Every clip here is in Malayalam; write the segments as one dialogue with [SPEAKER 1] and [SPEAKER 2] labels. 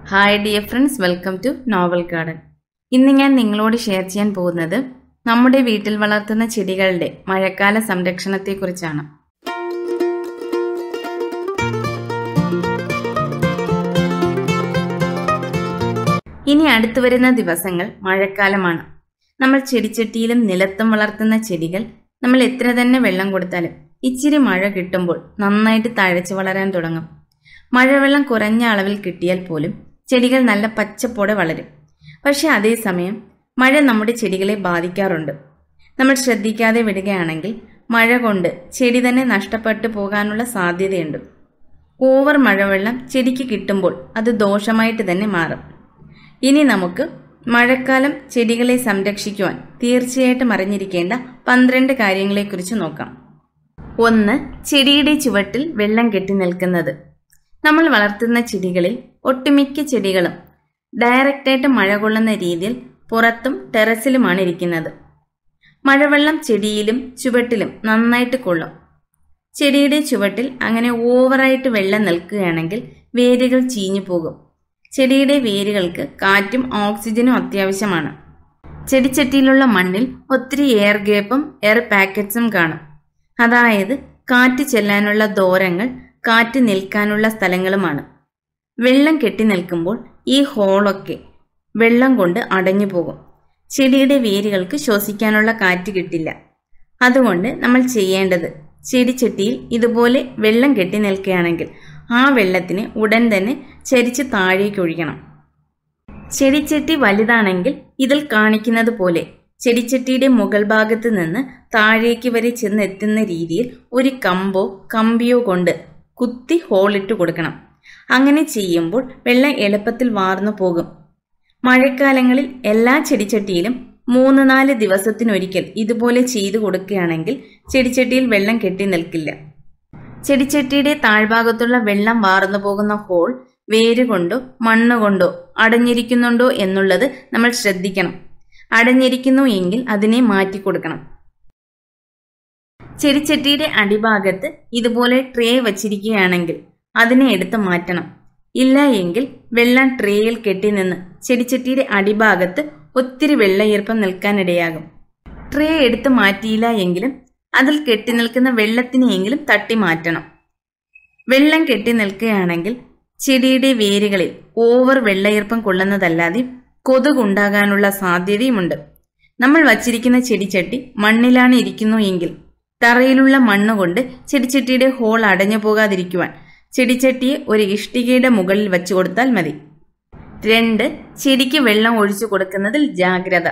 [SPEAKER 1] hi dear friends welcome to novel garden ഇന്ന് ഞാൻ നിങ്ങളോട് ഷെയർ ചെയ്യാൻ പോകുന്നത് നമ്മുടെ വീട്ടിൽ വളർത്തുന്ന ചെടികളുടെ മഴക്കാല സംരക്ഷണത്തെക്കുറിച്ചാണ് ഇനി അടുത്തു വരുന്ന ദിവസങ്ങൾ മഴക്കാലമാണ് നമ്മൾ ചെടിച്ചട്ടിയിലും നിലത്തും വളർത്തുന്ന ചെടികൾ നമ്മൾ എത്ര തന്നെ വെള്ളം കൊടുത്താലും ഇച്ചിരി മഴ കിട്ടുമ്പോൾ നന്നായിട്ട് തഴച്ചു വളരാൻ തുടങ്ങും മഴവെള്ളം കുറഞ്ഞ അളവിൽ കിട്ടിയാൽ പോലും ചെടികൾ നല്ല പച്ചപ്പോടെ വളരും പക്ഷെ അതേസമയം മഴ നമ്മുടെ ചെടികളെ ബാധിക്കാറുണ്ട് നമ്മൾ ശ്രദ്ധിക്കാതെ വിടുകയാണെങ്കിൽ മഴ കൊണ്ട് ചെടി തന്നെ നഷ്ടപ്പെട്ടു പോകാനുള്ള സാധ്യതയുണ്ട് ഓവർ മഴവെള്ളം ചെടിക്ക് കിട്ടുമ്പോൾ അത് ദോഷമായിട്ട് തന്നെ മാറും ഇനി നമുക്ക് മഴക്കാലം ചെടികളെ സംരക്ഷിക്കുവാൻ തീർച്ചയായിട്ടും അറിഞ്ഞിരിക്കേണ്ട പന്ത്രണ്ട് കാര്യങ്ങളെക്കുറിച്ച് നോക്കാം ഒന്ന് ചെടിയുടെ ചുവട്ടിൽ വെള്ളം കെട്ടി നിൽക്കുന്നത് നമ്മൾ വളർത്തുന്ന ചെടികളിൽ ഒട്ടുമിക്ക ചെടികളും ഡയറക്റ്റായിട്ട് മഴ കൊള്ളുന്ന രീതിയിൽ പുറത്തും ടെറസിലുമാണ് ഇരിക്കുന്നത് മഴവെള്ളം ചെടിയിലും ചുവട്ടിലും നന്നായിട്ട് കൊള്ളും ചെടിയുടെ ചുവട്ടിൽ അങ്ങനെ ഓവറായിട്ട് വെള്ളം നിൽക്കുകയാണെങ്കിൽ വേരുകൾ ചീഞ്ഞു പോകും ചെടിയുടെ വേരുകൾക്ക് കാറ്റും ഓക്സിജനും അത്യാവശ്യമാണ് ചെടിച്ചട്ടിയിലുള്ള മണ്ണിൽ ഒത്തിരി എയർ ഗ്യാപ്പും എയർ പാക്കറ്റ്സും കാണും അതായത് കാറ്റ് ചെല്ലാനുള്ള ദോരങ്ങൾ കാറ്റ് നിൽക്കാനുള്ള സ്ഥലങ്ങളുമാണ് വെള്ളം കെട്ടി നിൽക്കുമ്പോൾ ഈ ഹോളൊക്കെ വെള്ളം കൊണ്ട് അടഞ്ഞു പോകും ചെടിയുടെ വേരുകൾക്ക് ശ്വസിക്കാനുള്ള കാറ്റ് കിട്ടില്ല അതുകൊണ്ട് നമ്മൾ ചെയ്യേണ്ടത് ചെടിച്ചട്ടിയിൽ ഇതുപോലെ വെള്ളം കെട്ടി നിൽക്കുകയാണെങ്കിൽ ആ വെള്ളത്തിന് ഉടൻ തന്നെ ചരിച്ച് താഴേക്ക് ഒഴിക്കണം ചെടിച്ചട്ടി വലുതാണെങ്കിൽ ഇതിൽ കാണിക്കുന്നത് പോലെ ചെടിച്ചട്ടിയുടെ മുകൾ ഭാഗത്ത് നിന്ന് താഴേക്ക് വരെ ചെന്നെത്തുന്ന രീതിയിൽ ഒരു കമ്പോ കമ്പിയോ കൊണ്ട് കുത്തി ഹോളിട്ട് കൊടുക്കണം അങ്ങനെ ചെയ്യുമ്പോൾ വെള്ളം എളുപ്പത്തിൽ വാർന്നു പോകും മഴക്കാലങ്ങളിൽ എല്ലാ ചെടിച്ചട്ടിയിലും മൂന്ന് നാല് ദിവസത്തിനൊരിക്കൽ ഇതുപോലെ ചെയ്തു കൊടുക്കുകയാണെങ്കിൽ ചെടിച്ചട്ടിയിൽ വെള്ളം കെട്ടി നിൽക്കില്ല ചെടിച്ചട്ടിയുടെ താഴ്ഭാഗത്തുള്ള വെള്ളം വാർന്നു പോകുന്ന ഹോൾ വേര് കൊണ്ടോ മണ്ണ് കൊണ്ടോ അടഞ്ഞിരിക്കുന്നുണ്ടോ എന്നുള്ളത് നമ്മൾ ശ്രദ്ധിക്കണം അടഞ്ഞിരിക്കുന്നു എങ്കിൽ അതിനെ മാറ്റി കൊടുക്കണം ചെടിച്ചട്ടിയുടെ അടിഭാഗത്ത് ഇതുപോലെ ട്രേ വച്ചിരിക്കുകയാണെങ്കിൽ അതിനെ എടുത്ത് മാറ്റണം ഇല്ല എങ്കിൽ വെള്ളം ട്രേയിൽ കെട്ടി നിന്ന് ചെടിച്ചട്ടിയുടെ അടിഭാഗത്ത് ഒത്തിരി വെള്ളയീർപ്പം നിൽക്കാനിടയാകും ട്രേ എടുത്ത് മാറ്റിയില്ല എങ്കിലും അതിൽ കെട്ടി നിൽക്കുന്ന വെള്ളത്തിനെയെങ്കിലും തട്ടി മാറ്റണം വെള്ളം കെട്ടി നിൽക്കുകയാണെങ്കിൽ ചെടിയുടെ വേരുകളിൽ ഓവർ വെള്ളയീർപ്പം കൊള്ളുന്നതല്ലാതെ കൊതുകുണ്ടാകാനുള്ള സാധ്യതയുമുണ്ട് നമ്മൾ വച്ചിരിക്കുന്ന ചെടിച്ചട്ടി മണ്ണിലാണ് ഇരിക്കുന്നു എങ്കിൽ തറയിലുള്ള മണ്ണ് കൊണ്ട് ചെടിച്ചട്ടിയുടെ ഹോൾ അടഞ്ഞു പോകാതിരിക്കുവാൻ ചെടിച്ചട്ടിയെ ഒരു ഇഷ്ടികയുടെ മുകളിൽ വെച്ചു കൊടുത്താൽ മതി രണ്ട് ചെടിക്ക് വെള്ളം ഒഴിച്ചു കൊടുക്കുന്നതിൽ ജാഗ്രത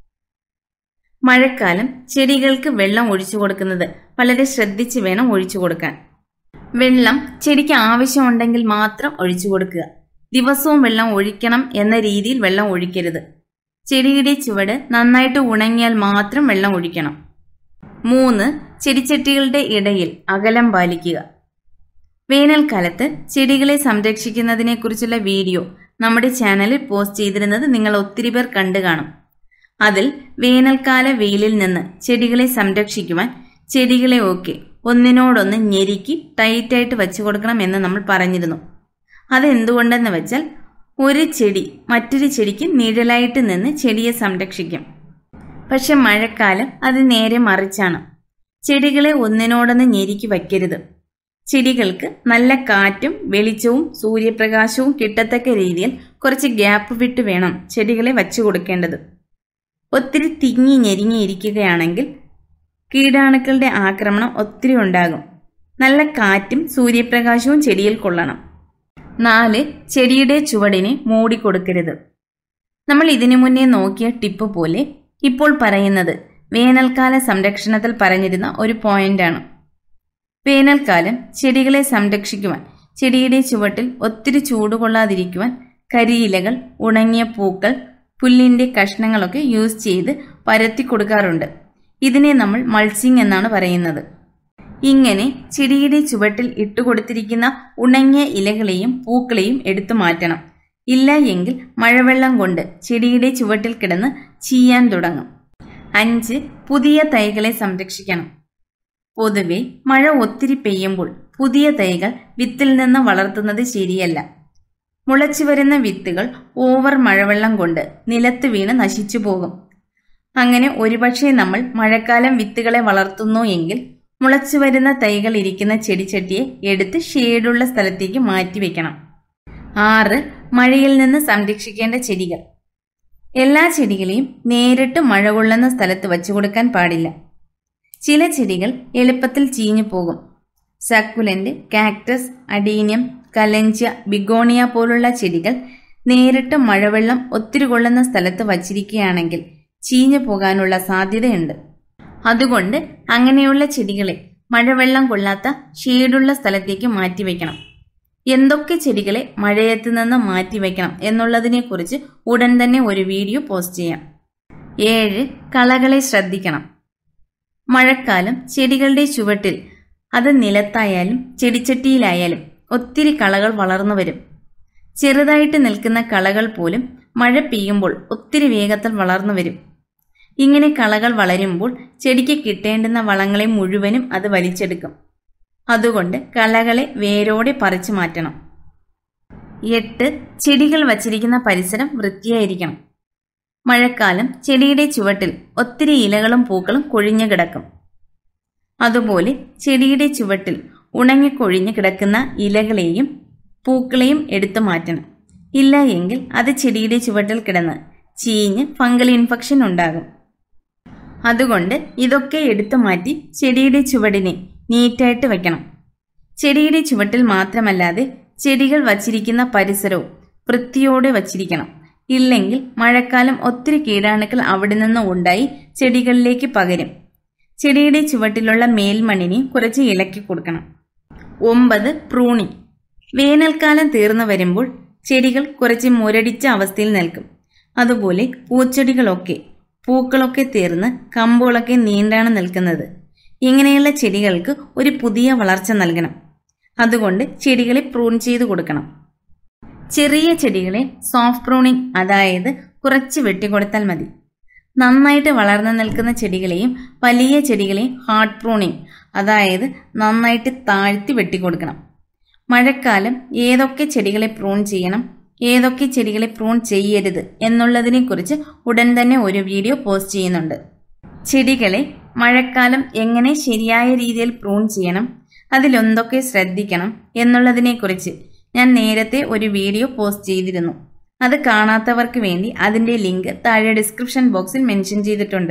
[SPEAKER 1] മഴക്കാലം ചെടികൾക്ക് വെള്ളം ഒഴിച്ചു കൊടുക്കുന്നത് വളരെ ശ്രദ്ധിച്ച് വേണം ഒഴിച്ചു കൊടുക്കാൻ വെള്ളം ചെടിക്ക് ആവശ്യമുണ്ടെങ്കിൽ മാത്രം ഒഴിച്ചു കൊടുക്കുക ദിവസവും വെള്ളം ഒഴിക്കണം എന്ന രീതിയിൽ വെള്ളം ഒഴിക്കരുത് ചെടിയുടെ ചുവട് നന്നായിട്ട് ഉണങ്ങിയാൽ മാത്രം വെള്ളം ഒഴിക്കണം മൂന്ന് ചെടിച്ചട്ടികളുടെ ഇടയിൽ അകലം പാലിക്കുക വേനൽക്കാലത്ത് ചെടികളെ സംരക്ഷിക്കുന്നതിനെക്കുറിച്ചുള്ള വീഡിയോ നമ്മുടെ ചാനലിൽ പോസ്റ്റ് ചെയ്തിരുന്നത് നിങ്ങൾ ഒത്തിരി പേർ കണ്ടു കാണും അതിൽ വേനൽക്കാല വെയിലിൽ നിന്ന് ചെടികളെ സംരക്ഷിക്കുവാൻ ചെടികളെ ഒക്കെ ഒന്നിനോടൊന്ന് ഞെരുക്കി ടൈറ്റായിട്ട് വെച്ചു കൊടുക്കണം എന്ന് നമ്മൾ പറഞ്ഞിരുന്നു അതെന്തുകൊണ്ടെന്ന് വെച്ചാൽ ഒരു ചെടി മറ്റൊരു ചെടിക്ക് നിഴലായിട്ട് നിന്ന് ചെടിയെ സംരക്ഷിക്കും പക്ഷെ മഴക്കാലം അത് നേരെ മറിച്ചാണ് ചെടികളെ ഒന്നിനോടൊന്ന് ഞെരുക്കി വയ്ക്കരുത് ചെടികൾക്ക് നല്ല കാറ്റും വെളിച്ചവും സൂര്യപ്രകാശവും കിട്ടത്തക്ക രീതിയിൽ കുറച്ച് ഗ്യാപ്പ് വിട്ട് വേണം ചെടികളെ വച്ചു കൊടുക്കേണ്ടത് ഒത്തിരി തിങ്ങി ഞെരുങ്ങിയിരിക്കുകയാണെങ്കിൽ കീടാണുക്കളുടെ ആക്രമണം ഒത്തിരി ഉണ്ടാകും നല്ല കാറ്റും സൂര്യപ്രകാശവും ചെടിയിൽ കൊള്ളണം നാല് ചെടിയുടെ ചുവടിനെ മൂടിക്കൊടുക്കരുത് നമ്മൾ ഇതിനു മുന്നേ നോക്കിയ ടിപ്പ് പോലെ ഇപ്പോൾ പറയുന്നത് വേനൽക്കാല സംരക്ഷണത്തിൽ പറഞ്ഞിരുന്ന ഒരു പോയിന്റാണ് വേനൽക്കാലം ചെടികളെ സംരക്ഷിക്കുവാൻ ചെടിയുടെ ചുവട്ടിൽ ഒത്തിരി ചൂട് കൊള്ളാതിരിക്കുവാൻ കരിയിലകൾ ഉണങ്ങിയ പൂക്കൾ പുല്ലിന്റെ കഷ്ണങ്ങളൊക്കെ യൂസ് ചെയ്ത് പരത്തി കൊടുക്കാറുണ്ട് ഇതിനെ നമ്മൾ മൾച്ചിങ് എന്നാണ് പറയുന്നത് ഇങ്ങനെ ചെടിയുടെ ചുവട്ടിൽ ഇട്ടുകൊടുത്തിരിക്കുന്ന ഉണങ്ങിയ ഇലകളെയും പൂക്കളെയും എടുത്തു മാറ്റണം ഇല്ല എങ്കിൽ മഴവെള്ളം കൊണ്ട് ചെടിയുടെ ചുവട്ടിൽ കിടന്ന് ചീയാൻ തുടങ്ങും അഞ്ച് പുതിയ തൈകളെ സംരക്ഷിക്കണം പൊതുവെ മഴ ഒത്തിരി പെയ്യുമ്പോൾ പുതിയ തൈകൾ വിത്തിൽ നിന്ന് വളർത്തുന്നത് ശരിയല്ല മുളച്ചു വരുന്ന വിത്തുകൾ ഓവർ മഴവെള്ളം കൊണ്ട് നിലത്ത് വീണ് നശിച്ചു പോകും അങ്ങനെ ഒരുപക്ഷെ നമ്മൾ മഴക്കാലം വിത്തുകളെ വളർത്തുന്നു എങ്കിൽ മുളച്ചു വരുന്ന തൈകൾ ഇരിക്കുന്ന ചെടിച്ചട്ടിയെ എടുത്ത് ഷേഡുള്ള സ്ഥലത്തേക്ക് മാറ്റിവെക്കണം ആറ് മഴയിൽ നിന്ന് സംരക്ഷിക്കേണ്ട ചെടികൾ എല്ലാ ചെടികളെയും നേരിട്ട് മഴ കൊള്ളുന്ന സ്ഥലത്ത് വച്ചു കൊടുക്കാൻ പാടില്ല ചില ചെടികൾ എളുപ്പത്തിൽ ചീഞ്ഞു പോകും succulent cactus adenium kalanchoe begonia പോലുള്ള ചെടികൾ നേരിട്ട് മഴവെള്ളം ഒത്തിരി കൊള്ളുന്ന സ്ഥലത്ത് വച്ചിരിക്കുകയാണെങ്കിൽ ചീഞ്ഞു പോകാനുള്ള സാധ്യതയുണ്ട് അതുകൊണ്ട് അങ്ങനെയുള്ള ചെടികളെ മഴവെള്ളം കൊള്ളാത്ത ഷേഡുള്ള സ്ഥലത്തേക്ക് മാറ്റിവെക്കണം എന്തൊക്കെ ചെടികളെ മഴയത്ത് നിന്ന് മാറ്റിവെക്കണം എന്നുള്ളതിനെക്കുറിച്ച് ഉടൻ തന്നെ ഒരു വീഡിയോ പോസ്റ്റ് ചെയ്യാം ഏഴ് കളകളെ ശ്രദ്ധിക്കണം മഴക്കാലം ചെടികളുടെ ചുവട്ടിൽ അത് നിലത്തായാലും ചെടിച്ചട്ടിയിലായാലും ഒത്തിരി കളകൾ വളർന്നു വരും ചെറുതായിട്ട് നിൽക്കുന്ന കളകൾ പോലും മഴ പെയ്യുമ്പോൾ ഒത്തിരി വേഗത്തിൽ വളർന്നു വരും ഇങ്ങനെ കളകൾ വളരുമ്പോൾ ചെടിക്ക് കിട്ടേണ്ടുന്ന വളങ്ങളെ മുഴുവനും അത് വലിച്ചെടുക്കും അതുകൊണ്ട് കളകളെ വേരോടെ പറിച്ചു മാറ്റണം എട്ട് ചെടികൾ വച്ചിരിക്കുന്ന പരിസരം വൃത്തിയായിരിക്കണം മഴക്കാലം ചെടിയുടെ ചുവട്ടിൽ ഒത്തിരി ഇലകളും പൂക്കളും കൊഴിഞ്ഞു കിടക്കും അതുപോലെ ചെടിയുടെ ചുവട്ടിൽ ഉണങ്ങിക്കൊഴിഞ്ഞു കിടക്കുന്ന ഇലകളെയും പൂക്കളെയും എടുത്തു മാറ്റണം ഇല്ല എങ്കിൽ അത് ചെടിയുടെ ചുവട്ടിൽ കിടന്ന് ചീഞ്ഞ് ഫംഗൽ ഇൻഫെക്ഷൻ ഉണ്ടാകും അതുകൊണ്ട് ഇതൊക്കെ എടുത്തു മാറ്റി ചെടിയുടെ ചുവടിനെ നീറ്റായിട്ട് വെക്കണം ചെടിയുടെ ചുവട്ടിൽ മാത്രമല്ലാതെ ചെടികൾ വച്ചിരിക്കുന്ന പരിസരവും വൃത്തിയോടെ വച്ചിരിക്കണം ഇല്ലെങ്കിൽ മഴക്കാലം ഒത്തിരി കീടാണുക്കൾ അവിടെ നിന്ന് ഉണ്ടായി ചെടികളിലേക്ക് പകരും ചെടിയുടെ ചുവട്ടിലുള്ള മേൽമണ്ണിനെ കുറച്ച് ഇളക്കി കൊടുക്കണം ഒമ്പത് പ്രൂണിംഗ് വേനൽക്കാലം തീർന്നു വരുമ്പോൾ ചെടികൾ കുറച്ച് മുരടിച്ച അവസ്ഥയിൽ നിൽക്കും അതുപോലെ പൂച്ചെടികളൊക്കെ പൂക്കളൊക്കെ തീർന്ന് കമ്പുകളൊക്കെ നീണ്ടാണ് നിൽക്കുന്നത് ഇങ്ങനെയുള്ള ചെടികൾക്ക് ഒരു പുതിയ വളർച്ച നൽകണം അതുകൊണ്ട് ചെടികളെ പ്രൂൺ ചെയ്ത് കൊടുക്കണം ചെറിയ ചെടികളെ സോഫ്റ്റ് പ്രൂണിംഗ് അതായത് കുറച്ച് വെട്ടിക്കൊടുത്താൽ മതി നന്നായിട്ട് വളർന്നു നിൽക്കുന്ന ചെടികളെയും വലിയ ചെടികളെയും ഹാർഡ് പ്രൂണിംഗ് അതായത് നന്നായിട്ട് താഴ്ത്തി വെട്ടിക്കൊടുക്കണം മഴക്കാലം ഏതൊക്കെ ചെടികളെ പ്രൂൺ ചെയ്യണം ഏതൊക്കെ ചെടികളെ പ്രൂൺ ചെയ്യരുത് എന്നുള്ളതിനെക്കുറിച്ച് ഉടൻ തന്നെ ഒരു വീഡിയോ പോസ്റ്റ് ചെയ്യുന്നുണ്ട് ചെടികളെ മഴക്കാലം എങ്ങനെ ശരിയായ രീതിയിൽ പ്രൂൺ ചെയ്യണം അതിലെന്തൊക്കെ ശ്രദ്ധിക്കണം എന്നുള്ളതിനെക്കുറിച്ച് ഞാൻ നേരത്തെ ഒരു വീഡിയോ പോസ്റ്റ് ചെയ്തിരുന്നു അത് കാണാത്തവർക്ക് വേണ്ടി അതിന്റെ ലിങ്ക് താഴെ ഡിസ്ക്രിപ്ഷൻ ബോക്സിൽ മെൻഷൻ ചെയ്തിട്ടുണ്ട്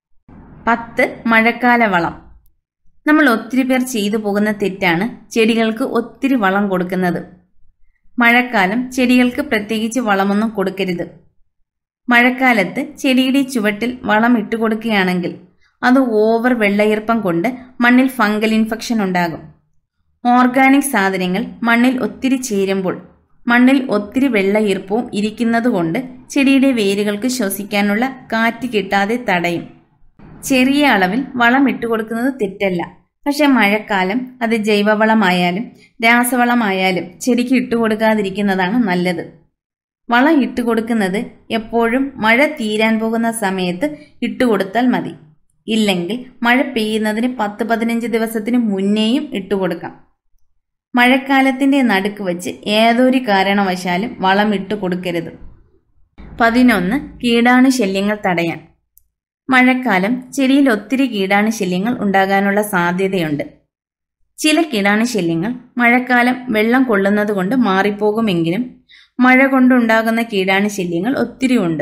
[SPEAKER 1] പത്ത് മഴക്കാല വളം നമ്മൾ ഒത്തിരി പേർ ചെയ്തു പോകുന്ന തെറ്റാണ് ചെടികൾക്ക് ഒത്തിരി വളം കൊടുക്കുന്നത് മഴക്കാലം ചെടികൾക്ക് പ്രത്യേകിച്ച് വളമൊന്നും കൊടുക്കരുത് മഴക്കാലത്ത് ചെടിയുടെ ചുവട്ടിൽ വളം ഇട്ടുകൊടുക്കുകയാണെങ്കിൽ അത് ഓവർ വെള്ളയീർപ്പം കൊണ്ട് മണ്ണിൽ ഫംഗൽ ഇൻഫെക്ഷൻ ഉണ്ടാകും ഓർഗാനിക് സാധനങ്ങൾ മണ്ണിൽ ഒത്തിരി ചേരുമ്പോൾ മണ്ണിൽ ഒത്തിരി വെള്ള ഈർപ്പവും ഇരിക്കുന്നതുകൊണ്ട് ചെടിയുടെ വേരുകൾക്ക് ശ്വസിക്കാനുള്ള കാറ്റ് കിട്ടാതെ തടയും ചെറിയ അളവിൽ വളം ഇട്ടുകൊടുക്കുന്നത് തെറ്റല്ല പക്ഷെ മഴക്കാലം അത് ജൈവവളമായാലും രാസവളമായാലും ചെടിക്ക് ഇട്ടുകൊടുക്കാതിരിക്കുന്നതാണ് നല്ലത് വളം ഇട്ടുകൊടുക്കുന്നത് എപ്പോഴും മഴ തീരാൻ പോകുന്ന സമയത്ത് ഇട്ടുകൊടുത്താൽ മതി ഇല്ലെങ്കിൽ മഴ പെയ്യുന്നതിന് പത്ത് പതിനഞ്ച് ദിവസത്തിന് മുന്നേയും ഇട്ടുകൊടുക്കാം മഴക്കാലത്തിന്റെ നടുക്ക് വെച്ച് ഏതൊരു കാരണവശാലും വളം ഇട്ട് കൊടുക്കരുത് പതിനൊന്ന് കീടാണു ശല്യങ്ങൾ തടയാൻ മഴക്കാലം ചെടിയിൽ ഒത്തിരി കീടാണു ശല്യങ്ങൾ ഉണ്ടാകാനുള്ള സാധ്യതയുണ്ട് ചില കീടാണു ശല്യങ്ങൾ മഴക്കാലം വെള്ളം കൊള്ളുന്നത് കൊണ്ട് മാറിപ്പോകുമെങ്കിലും മഴ കൊണ്ടുണ്ടാകുന്ന കീടാണു ശല്യങ്ങൾ ഒത്തിരി ഉണ്ട്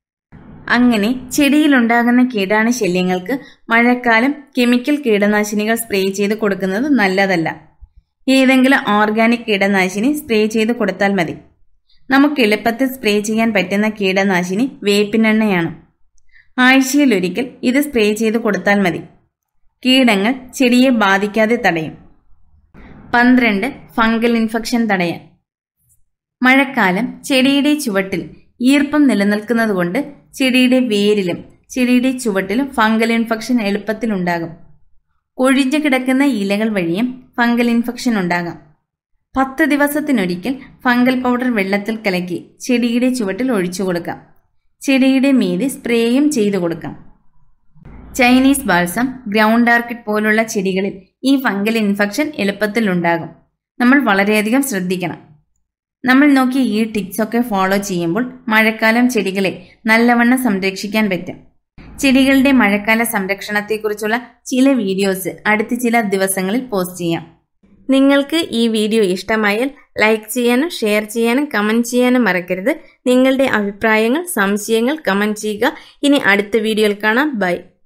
[SPEAKER 1] അങ്ങനെ ചെടിയിലുണ്ടാകുന്ന കീടാണു ശല്യങ്ങൾക്ക് മഴക്കാലം കെമിക്കൽ കീടനാശിനികൾ സ്പ്രേ ചെയ്ത് കൊടുക്കുന്നത് നല്ലതല്ല ഏതെങ്കിലും ഓർഗാനിക് കീടനാശിനി സ്പ്രേ ചെയ്ത് കൊടുത്താൽ മതി നമുക്ക് എളുപ്പത്തിൽ സ്പ്രേ ചെയ്യാൻ പറ്റുന്ന കീടനാശിനി വേപ്പിനെണ്ണയാണ് ആഴ്ചയിലൊരിക്കൽ ഇത് സ്പ്രേ ചെയ്ത് കൊടുത്താൽ മതി കീടങ്ങൾ ചെടിയെ ബാധിക്കാതെ തടയും പന്ത്രണ്ട് ഫംഗൽ ഇൻഫെക്ഷൻ തടയാൻ മഴക്കാലം ചെടിയുടെ ചുവട്ടിൽ ഈർപ്പം നിലനിൽക്കുന്നതുകൊണ്ട് ചെടിയുടെ വേരിലും ചെടിയുടെ ചുവട്ടിലും ഫംഗൽ ഇൻഫെക്ഷൻ എളുപ്പത്തിൽ ഉണ്ടാകും കൊഴിഞ്ഞു കിടക്കുന്ന ഇലകൾ വഴിയും ഫംഗൽ ഇൻഫെക്ഷൻ ഉണ്ടാകാം പത്ത് ദിവസത്തിനൊരിക്കൽ ഫംഗൽ പൗഡർ വെള്ളത്തിൽ കലക്കി ചെടിയുടെ ചുവട്ടിൽ ഒഴിച്ചു കൊടുക്കാം ചെടിയുടെ മീതെ സ്പ്രേയും ചെയ്തു കൊടുക്കാം ചൈനീസ് ബാൾസം ഗ്രൗണ്ട് ആർക്കിഡ് പോലുള്ള ചെടികളിൽ ഈ ഫംഗൽ ഇൻഫെക്ഷൻ എളുപ്പത്തിൽ ഉണ്ടാകും നമ്മൾ വളരെയധികം ശ്രദ്ധിക്കണം നമ്മൾ നോക്കി ഈ ടിപ്സ് ഒക്കെ ഫോളോ ചെയ്യുമ്പോൾ മഴക്കാലം ചെടികളെ നല്ലവണ്ണം സംരക്ഷിക്കാൻ പറ്റും ചെടികളുടെ മഴക്കാല സംരക്ഷണത്തെക്കുറിച്ചുള്ള ചില വീഡിയോസ് അടുത്ത ചില ദിവസങ്ങളിൽ പോസ്റ്റ് ചെയ്യാം നിങ്ങൾക്ക് ഈ വീഡിയോ ഇഷ്ടമായാൽ ലൈക്ക് ചെയ്യാനും ഷെയർ ചെയ്യാനും കമൻറ്റ് ചെയ്യാനും മറക്കരുത് നിങ്ങളുടെ അഭിപ്രായങ്ങൾ സംശയങ്ങൾ കമൻറ്റ് ചെയ്യുക ഇനി അടുത്ത വീഡിയോയിൽ കാണാം ബൈ